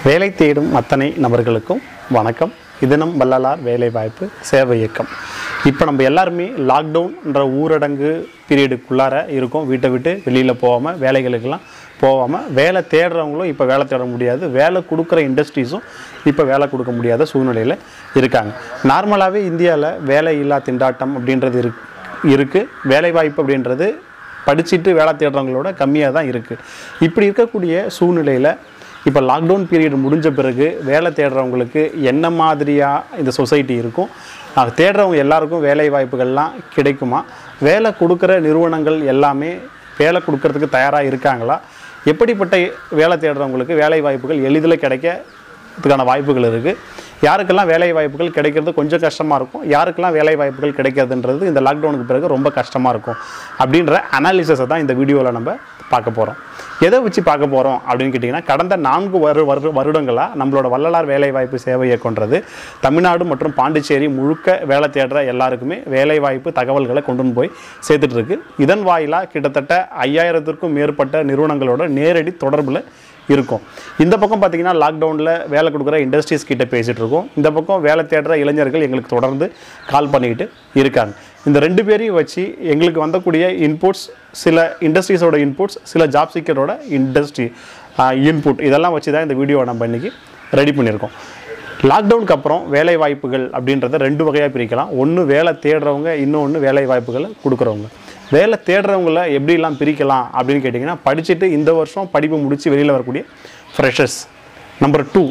வேலை தேடும் அத்தனை நபர்களுக்கும் வணக்கம் இது நம் வள்ளலார் வேலைவாய்ப்பு சேவை இயக்கம் இப்போ நம்ம எல்லாருமே லாக்டவுன்ற ஊரடங்கு பீரியடுக்குள்ளார இருக்கோம் வீட்டை விட்டு வெளியில் போகாமல் வேலைகளுக்கெல்லாம் போகாமல் வேலை தேடுறவங்களும் இப்போ வேலை தேட முடியாது வேலை கொடுக்குற இண்டஸ்ட்ரீஸும் இப்போ வேலை கொடுக்க முடியாத சூழ்நிலையில் இருக்காங்க நார்மலாகவே இந்தியாவில் வேலை இல்லா திண்டாட்டம் அப்படின்றது இருக்கு இருக்குது வேலைவாய்ப்பு அப்படின்றது படிச்சுட்டு வேலை தேடுறவங்களோட கம்மியாக தான் இருக்குது இப்படி இருக்கக்கூடிய சூழ்நிலையில் இப்போ லாக்டவுன் பீரியட் முடிஞ்ச பிறகு வேலை தேடுறவங்களுக்கு என்ன மாதிரியாக இந்த சொசைட்டி இருக்கும் அஹ் தேடுறவங்க எல்லாருக்கும் வேலை வாய்ப்புகள்லாம் கிடைக்குமா வேலை கொடுக்குற நிறுவனங்கள் எல்லாமே வேலை கொடுக்கறதுக்கு தயாராக இருக்காங்களா எப்படிப்பட்ட வேலை தேடுறவங்களுக்கு வேலை வாய்ப்புகள் எளிதில் கிடைக்க இதுக்கான வாய்ப்புகள் இருக்குது யாருக்கெல்லாம் வேலை வாய்ப்புகள் கிடைக்கிறது கொஞ்சம் கஷ்டமாக இருக்கும் யாருக்கெல்லாம் வேலை வாய்ப்புகள் கிடைக்கிறதுன்றது இந்த லாக்டவுனுக்கு பிறகு ரொம்ப கஷ்டமாக இருக்கும் அப்படின்ற அனாலிசிஸை தான் இந்த வீடியோவில் நம்ம பார்க்க போகிறோம் எதை வச்சு பார்க்க போகிறோம் அப்படின்னு கேட்டிங்கன்னா கடந்த நான்கு வரு வரு வருடங்களாக நம்மளோட வள்ளலார் வேலைவாய்ப்பு சேவை இயக்கன்றது தமிழ்நாடு மற்றும் பாண்டிச்சேரி முழுக்க வேலை தேடுற எல்லாருக்குமே வேலைவாய்ப்பு தகவல்களை கொண்டு வந்து போய் சேர்த்துட்டு இருக்கு இதன் வாயிலாக கிட்டத்தட்ட ஐயாயிரத்திற்கும் மேற்பட்ட நிறுவனங்களோட நேரடி தொடர்பில் இருக்கும் இந்த பக்கம் பார்த்தீங்கன்னா லாக்டவுனில் வேலை கொடுக்குற இண்டஸ்ட்ரீஸ் கிட்ட பேசிகிட்டு இருக்கோம் இந்த பக்கம் வேலை தேடுற இளைஞர்கள் எங்களுக்கு தொடர்ந்து கால் பண்ணிக்கிட்டு இருக்காங்க இந்த ரெண்டு பேரையும் வச்சு எங்களுக்கு வந்தக்கூடிய இன்புட்ஸ் சில இண்டஸ்ட்ரீஸோட இன்புட்ஸ் சில ஜாப் சீக்கரோட இண்டஸ்ட்ரி இன்புட் இதெல்லாம் வச்சு தான் இந்த வீடியோவை நம்ம இன்றைக்கி ரெடி பண்ணியிருக்கோம் லாக்டவுனுக்கு அப்புறம் வேலை வாய்ப்புகள் அப்படின்றத ரெண்டு வகையாக பிரிக்கலாம் ஒன்று வேலை தேடுறவங்க இன்னொன்று வேலை வாய்ப்புகளை கொடுக்குறவங்க வேலை தேடுறவங்கள எப்படிலாம் பிரிக்கலாம் அப்படின்னு கேட்டிங்கன்னா படிச்சுட்டு இந்த வருஷம் படிப்பு முடித்து வெளியில் வரக்கூடிய ஃப்ரெஷர்ஸ் நம்பர் டூ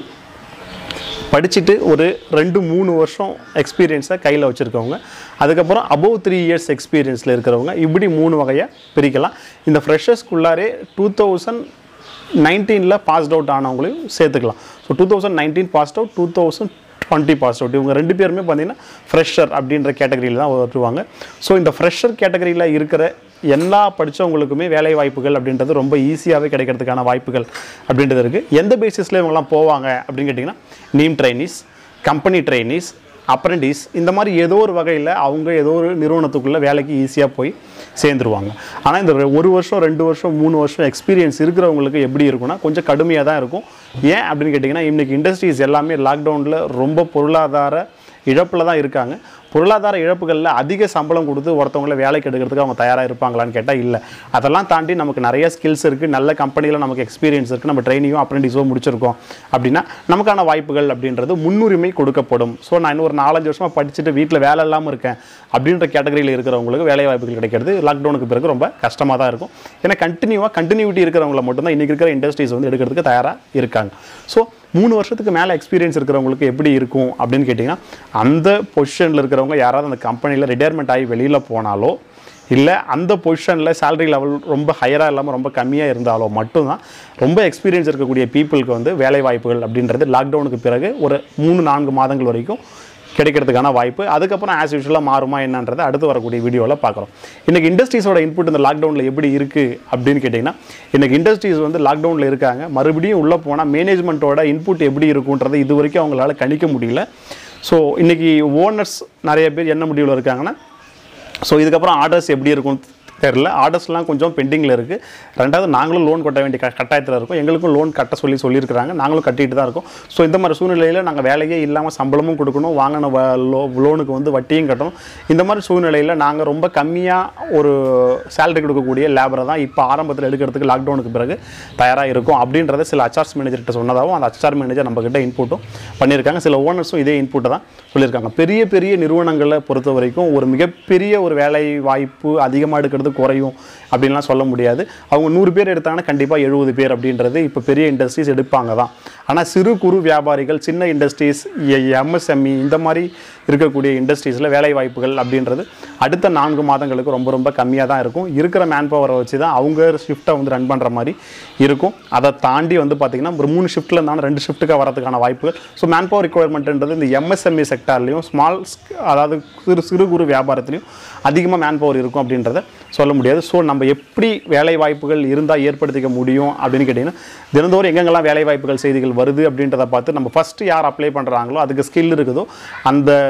படிச்சுட்டு ஒரு ரெண்டு மூணு வருஷம் எக்ஸ்பீரியன்ஸை கையில் வச்சுருக்கவங்க அதுக்கப்புறம் அபவ் த்ரீ இயர்ஸ் எக்ஸ்பீரியன்ஸில் இருக்கிறவங்க இப்படி மூணு வகையாக பிரிக்கலாம் இந்த ஃப்ரெஷர்ஸ்க்குள்ளாரே டூ தௌசண்ட் நைன்டீனில் பாஸ்ட் அவுட் ஆனவங்களையும் சேர்த்துக்கலாம் so two thousand nineteen passed out two thousand twenty passed out இவங்க ரெண்டு பேருமே பார்த்தீங்கன்னா ஃப்ரெஷர் அப்படின்ற கேட்டகரியில் தான் வருவாங்க ஸோ இந்த ஃப்ரெஷர் கேட்டகரியில் இருக்கிற எல்லா படித்தவங்களுக்குமே வேலை வாய்ப்புகள் அப்படின்றது ரொம்ப ஈஸியாகவே கிடைக்கிறதுக்கான வாய்ப்புகள் அப்படின்றது இருக்குது எந்த பேசிஸில் இவங்கெல்லாம் போவாங்க அப்படின்னு கேட்டிங்கன்னா NEEM trainees company trainees apprentice இந்த மாதிரி ஏதோ ஒரு வகையில் அவங்க ஏதோ ஒரு நிறுவனத்துக்குள்ளே வேலைக்கு ஈஸியாக போய் சேர்ந்துருவாங்க ஆனால் இந்த ஒரு வருஷம் ரெண்டு வருஷம் மூணு வருஷம் எக்ஸ்பீரியன்ஸ் இருக்கிறவங்களுக்கு எப்படி இருக்கும்னா கொஞ்சம் கடுமையாக தான் இருக்கும் ஏன் அப்படின்னு கேட்டிங்கன்னா இன்றைக்கி இண்டஸ்ட்ரீஸ் எல்லாமே லாக்டவுனில் ரொம்ப பொருளாதார இழப்பில் தான் இருக்காங்க பொருளாதார இழப்புகளில் அதிக சம்பளம் கொடுத்து ஒருத்தவங்கள வேலைக்கு எடுக்கிறதுக்கு அவங்க தயாராக இருப்பாங்களான்னு கேட்டால் இல்லை அதெல்லாம் தாண்டி நமக்கு நிறைய ஸ்கில்ஸ் இருக்குது நல்ல கம்பெனியில் நமக்கு எக்ஸ்பீரியன்ஸ் இருக்குது நம்ம ட்ரைனிங்கோ அப்ரெண்டிஸோ முடிச்சிருக்கோம் அப்படின்னா நமக்கான வாய்ப்புகள் அப்படின்றது முன்னுரிமை கொடுக்கப்படும் ஸோ நான் இன்னும் ஒரு நாலஞ்சு வருஷமாக படிச்சுட்டு வீட்டில் வேலை இல்லாமல் இருக்கேன் அப்படின்ற கேட்டகரியில் இருக்கிறவங்களுக்கு வேலை வாய்ப்புகள் கிடைக்கிறது லாக்டவுனுக்கு பிறகு ரொம்ப கஷ்டமாக தான் இருக்கும் ஏன்னா கண்டினியூவாக கண்டினியூட்டி இருக்கிறவங்கள மட்டும்தான் இன்றைக்கி இருக்கிற இண்டஸ்ட்ரீஸ் வந்து எடுக்கிறதுக்கு தயாராக இருக்காங்க ஸோ மூணு வருஷத்துக்கு மேலே எக்ஸ்பீரியன்ஸ் இருக்கிறவங்களுக்கு எப்படி இருக்கும் அப்படின்னு கேட்டிங்கன்னா அந்த பொசிஷனில் இருக்கிறவங்க யாராவது அந்த கம்பெனியில் ரிட்டையர்மெண்ட் ஆகி வெளியில் போனாலோ இல்லை அந்த பொசிஷனில் சேலரி லெவல் ரொம்ப ஹையராக இல்லாமல் ரொம்ப கம்மியாக இருந்தாலோ மட்டும்தான் ரொம்ப எக்ஸ்பீரியன்ஸ் இருக்கக்கூடிய பீப்புளுக்கு வந்து வேலை வாய்ப்புகள் அப்படின்றது லாக்டவுனுக்கு பிறகு ஒரு மூணு நான்கு மாதங்கள் வரைக்கும் கிடைக்கிறதுக்கான வாய்ப்பு அதுக்கப்புறம் ஆஸ் யூஷுவலாக மாறுமா என்னன்றதை அடுத்து வரக்கூடிய வீடியோவில் பார்க்குறோம் இன்றைக்கி இண்டஸ்ட்ரீஸோட இன்புட் இந்த லாக்டவுனில் எப்படி இருக்குது அப்படின்னு கேட்டிங்கன்னா இன்றைக்கி இண்டஸ்ட்ரீஸ் வந்து லாக்டவுனில் இருக்காங்க மறுபடியும் உள்ளே போனால் மேனேஜ்மெண்ட்டோட இன்புட் எப்படி இருக்குன்றது இது வரைக்கும் அவங்களால கணிக்க முடியல ஸோ இன்றைக்கி ஓனர்ஸ் நிறைய பேர் என்ன முடிவில் இருக்காங்கன்னா ஸோ இதுக்கப்புறம் ஆர்டர்ஸ் எப்படி இருக்கும் தெரில ஆர்டர்ஸ்லாம் கொஞ்சம் பெண்டிங்கில் இருக்குது ரெண்டாவது நாங்களும் லோன் கட்ட வேண்டிய க கட்டாயத்தில் இருக்கோம் எங்களுக்கும் லோன் கட்ட சொல்லி சொல்லியிருக்கிறாங்க நாங்களும் கட்டிட்டு தான் இருக்கோம் ஸோ இந்த மாதிரி சூழ்நிலையில் நாங்கள் வேலையே இல்லாமல் சம்பளமும் கொடுக்கணும் வாங்கின வ லோ லோனுக்கு வந்து வட்டியும் கட்டணும் இந்த மாதிரி சூழ்நிலையில் நாங்கள் ரொம்ப கம்மியாக ஒரு சேலரி கொடுக்கக்கூடிய லேபரை தான் இப்போ ஆரம்பத்தில் எடுக்கிறதுக்கு லாக்டவுனுக்கு பிறகு தயாராக இருக்கும் அப்படின்றத சில அச்சார்ஸ் மேனேஜர்கிட்ட சொன்னதாகவும் அந்த அச்சார் மேனேஜர் நம்மக்கிட்ட இன்புட்டும் பண்ணியிருக்காங்க சில ஓனர்ஸும் இதே இன்புட்டை தான் சொல்லியிருக்காங்க பெரிய பெரிய நிறுவனங்களை பொறுத்த வரைக்கும் ஒரு மிகப்பெரிய ஒரு வேலை வாய்ப்பு அதிகமாக எடுக்கிறது குறையும் அப்படின்லாம் சொல்ல முடியாது அவங்க நூறு பேர் எடுத்தாங்கன்னா கண்டிப்பாக எழுபது பேர் அப்படின்றது இப்போ பெரிய இண்டஸ்ட்ரீஸ் எடுப்பாங்க தான் ஆனால் சிறு குறு வியாபாரிகள் சின்ன இண்டஸ்ட்ரீஸ் எம்எஸ்எம்இ இந்த மாதிரி இருக்கக்கூடிய இண்டஸ்ட்ரீஸில் வேலை வாய்ப்புகள் அப்படின்றது அடுத்த நான்கு மாதங்களுக்கு ரொம்ப ரொம்ப கம்மியாக தான் இருக்கும் இருக்கிற மேன் பவரை வச்சு தான் அவங்க ஷிஃப்ட்டை வந்து ரன் பண்ணுற மாதிரி இருக்கும் அதை தாண்டி வந்து பார்த்திங்கன்னா ஒரு மூணு ஷிஃப்ட்டில் இருந்தாலும் ரெண்டு ஷிஃப்ட்டுக்காக வரதுக்கான வாய்ப்புகள் ஸோ மேன் பவர் ரிக்குவயர்மெண்ட்ன்றது இந்த எம்எஸ்எம்இ செக்டார்லையும் ஸ்மால் அதாவது சிறு சிறு குறு வியாபாரத்துலையும் அதிகமாக மேன் பவர் இருக்கும் அப்படின்றத சொல்ல முடியாது ஸோ நம்ம எப்படி வேலை வாய்ப்புகள் இருந்தால் ஏற்படுத்திக்க முடியும் அப்படின்னு கேட்டிங்கன்னா தினந்தோறும் எங்கெங்கெல்லாம் வேலை வாய்ப்புகள் செய்திகள் வருது அப்படின்றத பார்த்து நம்ம ஃபஸ்ட்டு யார் அப்ளை பண்ணுறாங்களோ அதுக்கு ஸ்கில் இருக்குதோ அந்த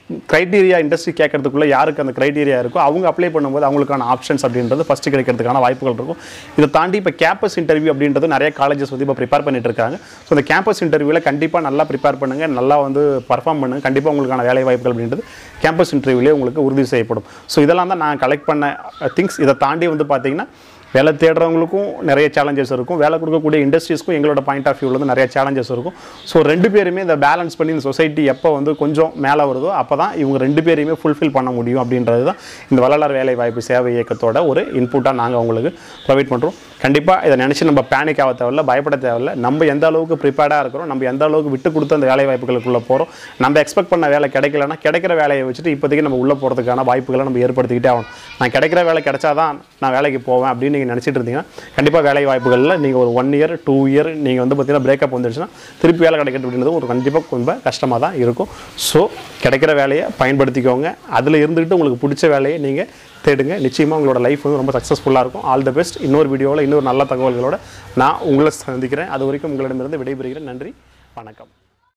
க்ரைட்டீரியா இண்டஸ்ட்ரி கேட்கறதுக்குள்ள யாருக்கு அந்த க்ரைட்டீரியா இருக்கோ அவங்க அப்ளை பண்ணும்போது அவங்களுக்கான ஆப்ஷன்ஸ் அப்படின்றது ஃபஸ்ட்டு கிடைக்கிறதுக்கான வாய்ப்புகள் இருக்கும் இதை தாண்டி இப்போ கேம்பஸ் இன்டர்வியூ அப்படின்றது நிறைய காலேஜஸ் வந்து இப்போ ப்ரிப்பேர் பண்ணிட்டு இருக்காங்க ஸோ இந்த கேம்பஸ் இன்டர்வியூவில் கண்டிப்பாக நல்லா ப்ரிப்பேர் பண்ணுங்க நல்லா வந்து பர்ஃபார்ம் பண்ணுங்க கண்டிப்பாக உங்களுக்கான வேலை வாய்ப்புகள் அப்படின்றது கேம்பஸ் இன்டர்வியூலேயே உங்களுக்கு உறுதி செய்யப்படும் ஸோ இதெல்லாம் தான் நான் கலெக்ட் பண்ண திங்ஸ் இதை தாண்டி வந்து பார்த்தீங்கன்னா வேலை தேடுறவங்களுக்கும் நிறைய சேலஞ்சஸ் இருக்கும் வேலை கொடுக்கக்கூடிய இண்டஸ்ட்ரீஸ்க்கும் எங்களோட பாயிண்ட் ஆஃப் வியூவில் வந்து நிறைய சேலஞ்சஸ் இருக்கும் ஸோ ரெண்டு பேருமே இந்த பேலன்ஸ் பண்ணி இந்த சொசைட்டி எப்போ வந்து கொஞ்சம் மேலே வருதோ அப்போ தான் இவங்க ரெண்டு பேரையுமே ஃபுல்ஃபில் பண்ண முடியும் அப்படின்றது தான் இந்த வள்ளலார் வேலை வாய்ப்பு சேவை இயக்கத்தோட ஒரு இன்புட்டாக நாங்கள் உங்களுக்கு ப்ரொவைட் பண்ணுறோம் கண்டிப்பாக இதை நினச்சி நம்ம பேனிக் ஆக தேவையில்ல பயப்பட தேவையில்ல நம்ம எந்த அளவுக்கு ப்ரிப்பேர்டாக இருக்கிறோம் நம்ம எந்த அளவுக்கு விட்டு கொடுத்து அந்த வேலை வாய்ப்புகளுக்குள்ளே போகிறோம் நம்ம எக்ஸ்பெக்ட் பண்ண வேலை கிடைக்கலன்னா கிடைக்கிற வேலையை வச்சுட்டு இப்போதைக்கு நம்ம உள்ளே போகிறதுக்கான வாய்ப்புகளை நம்ம ஏற்படுத்திக்கிட்டே ஆகணும் நான் கிடைக்கிற வேலை கிடைச்சாதான் நான் வேலைக்கு போவேன் அப்படின்னு நீங்கள் நினச்சிட்டு இருந்தீங்கன்னா கண்டிப்பாக வேலை வாய்ப்புகளில் நீங்கள் ஒரு ஒன் இயர் டூ இயர் நீங்கள் வந்து பார்த்தீங்கன்னா பிரேக்கப் வந்துடுச்சுன்னா திருப்பி வேலை கிடைக்கிறது அப்படின்றது ஒரு கண்டிப்பாக ரொம்ப கஷ்டமாக தான் இருக்கும் ஸோ கிடைக்கிற வேலையை பயன்படுத்திக்கோங்க அதில் இருந்துக்கிட்டு உங்களுக்கு பிடிச்ச வேலையை நீங்கள் தேடுங்க நிச்சயமாக உங்களோட லைஃப் வந்து ரொம்ப சக்ஸஸ்ஃபுல்லாக இருக்கும் ஆல் தி பெஸ்ட் இன்னொரு வீடியோவில் இன்னொரு நல்ல தகவல்களோட நான் உங்களை சந்திக்கிறேன் அது வரைக்கும் உங்களிடமிருந்து விடைபெறுகிறேன் நன்றி வணக்கம்